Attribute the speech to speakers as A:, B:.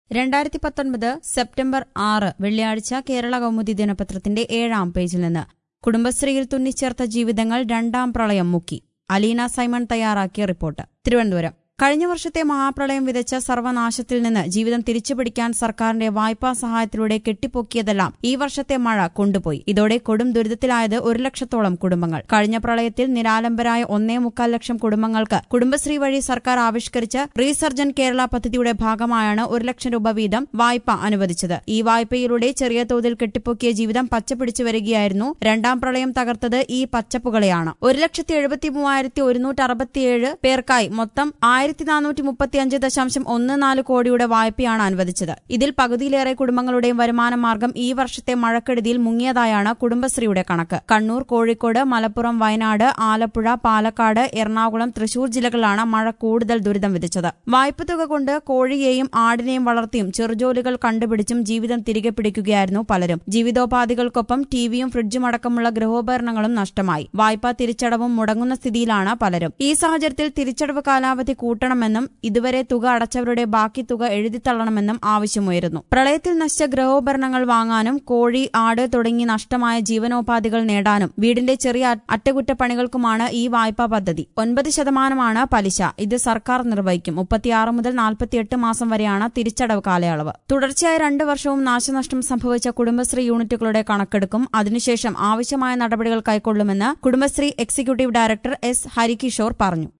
A: രണ്ടായിരത്തി പത്തൊൻപത് സെപ്റ്റംബർ ആറ് വെള്ളിയാഴ്ച കേരള കൗമുദി ദിനപത്രത്തിന്റെ ഏഴാം പേജിൽ നിന്ന് കുടുംബശ്രീയിൽ തുന്നിച്ചേർത്ത ജീവിതങ്ങൾ രണ്ടാം പ്രളയം മുക്കി അലീന സൈമൺ തയ്യാറാക്കിയ റിപ്പോർട്ട് തിരുവനന്തപുരം കഴിഞ്ഞ വർഷത്തെ മഹാപ്രളയം വിതച്ച സർവനാശത്തിൽ നിന്ന് ജീവിതം തിരിച്ചുപിടിക്കാൻ സർക്കാരിന്റെ വായ്പാ സഹായത്തിലൂടെ കെട്ടിപ്പൊക്കിയതെല്ലാം ഈ വർഷത്തെ മഴ കൊണ്ടുപോയി ഇതോടെ കൊടും ദുരിതത്തിലായത് ഒരു ലക്ഷത്തോളം കുടുംബങ്ങൾ കഴിഞ്ഞ പ്രളയത്തിൽ നിരാലംബരായ ഒന്നേ മുക്കാൽ ലക്ഷം കുടുംബങ്ങൾക്ക് കുടുംബശ്രീ വഴി സർക്കാർ ആവിഷ്കരിച്ച റീസർജൻ കേരള പദ്ധതിയുടെ ഭാഗമായാണ് ഒരു ലക്ഷം രൂപ വീതം വായ്പ അനുവദിച്ചത് ഈ വായ്പയിലൂടെ ചെറിയ തോതിൽ കെട്ടിപ്പൊക്കിയ ജീവിതം പച്ചപിടിച്ചു വരികയായിരുന്നു രണ്ടാം പ്രളയം തകർത്തത് ഈ പച്ചപ്പുകളെയാണ് ഒരു ലക്ഷത്തി എഴുപത്തി മൂവായിരത്തി ഒരുന്നൂറ്റി അറുപത്തിയേഴ് പേർക്കായി മൊത്തം ആയിരത്തി നാനൂറ്റി മുപ്പത്തിയഞ്ച് ദശാംശം ഒന്ന് നാല് കോടിയുടെ വായ്പയാണ് അനുവദിച്ചത് ഇതിൽ പകുതിയിലേറെ കുടുംബങ്ങളുടെയും വരുമാന മാർഗം ഈ വർഷത്തെ മഴക്കെടുതിയിൽ മുങ്ങിയതായാണ് കുടുംബശ്രീയുടെ കണക്ക് കണ്ണൂർ കോഴിക്കോട് മലപ്പുറം വയനാട് ആലപ്പുഴ പാലക്കാട് എറണാകുളം തൃശൂർ ജില്ലകളിലാണ് മഴ കൂടുതൽ ദുരിതം വിധിച്ചത് വായ്പ തുക കൊണ്ട് കോഴിയെയും ആടിനെയും വളർത്തിയും ചെറുജോലികൾ കണ്ടുപിടിച്ചും ജീവിതം തിരികെ പിടിക്കുകയായിരുന്നു പലരും ജീവിതോപാധികൾക്കൊപ്പം ടിവിയും ഫ്രിഡ്ജും അടക്കമുള്ള ഗൃഹോപകരണങ്ങളും നഷ്ടമായി വായ്പാ തിരിച്ചടവും മുടങ്ങുന്ന സ്ഥിതിയിലാണ് പലരും ഈ സാഹചര്യത്തിൽ തിരിച്ചടവ് കാലാവധി കൂട്ടണമെന്നും ഇതുവരെ തുക അടച്ചവരുടെ ബാക്കി തുക എഴുതിത്തള്ളണമെന്നും ആവശ്യമുയരുന്നു പ്രളയത്തിൽ നശിച്ച ഗൃഹോപകരണങ്ങൾ വാങ്ങാനും കോഴി ആട് തുടങ്ങി നഷ്ടമായ ജീവനോപാധികൾ നേടാനും വീടിന്റെ ചെറിയ അറ്റകുറ്റപ്പണികൾക്കുമാണ് ഈ വായ്പാ പദ്ധതി ഒൻപത് ശതമാനമാണ് പലിശ ഇത് സർക്കാർ നിർവഹിക്കും മുപ്പത്തിയാറ് മുതൽ നാൽപ്പത്തിയെട്ട് മാസം വരെയാണ് തിരിച്ചടവ് കാലയളവ് തുടർച്ചയായ രണ്ട് വർഷവും നാശനഷ്ടം സംഭവിച്ച കുടുംബശ്രീ യൂണിറ്റുകളുടെ കണക്കെടുക്കും അതിനുശേഷം ആവശ്യമായ നടപടികൾ കൈക്കൊള്ളുമെന്ന് Kudumbashree executive director S Harikishore പറഞ്ഞു